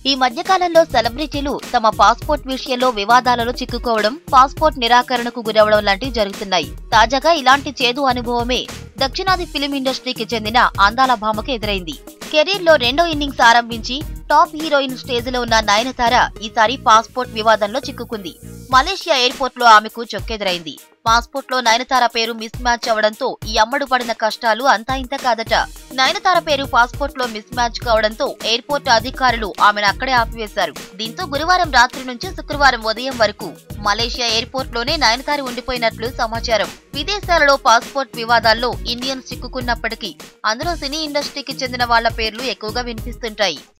ఈ మధ్యకాలంలో సెలబ్రిటీలు తమ పాస్పోర్ట్ విషయంలో వివాదాలలో చిక్కుకోవడం పాస్పోర్ట్ నిరాకరణకు గురవడం లాంటివి జరుగుతున్నాయి తాజాగా ఇలాంటి చేదు అనుభవమే దక్షిణాది ఫిలిం ఇండస్ట్రీకి చెందిన అందాల భామకు ఎదురైంది కెరీర్ లో రెండో ఇన్నింగ్స్ ఆరంభించి టాప్ హీరోయిన్ స్టేజ్ లో ఉన్న నయనతార ఈసారి పాస్పోర్ట్ వివాదంలో చిక్కుకుంది మలేషియా ఎయిర్పోర్ట్ లో ఆమెకు చొక్కెదురైంది పాస్పోర్ట్ లో నయనతార పేరు మిస్ మ్యాచ్ అవడంతో ఈ అమ్మడు పడిన కష్టాలు అంతా ఇంత కాదట నయనతార పేరు పాస్పోర్ట్ లో మిస్ మ్యాచ్ కావడంతో ఎయిర్పోర్ట్ అధికారులు ఆమెను అక్కడే ఆపివేశారు దీంతో గురువారం రాత్రి నుంచి శుక్రవారం ఉదయం వరకు మలేషియా ఎయిర్పోర్ట్ లోనే నయనతార ఉండిపోయినట్లు సమాచారం విదేశాలలో పాస్పోర్ట్ వివాదాల్లో ఇండియన్స్ చిక్కుకున్నప్పటికీ అందులో సినీ ఇండస్ట్రీకి చెందిన వాళ్ల పేర్లు ఎక్కువగా వినిపిస్తుంటాయి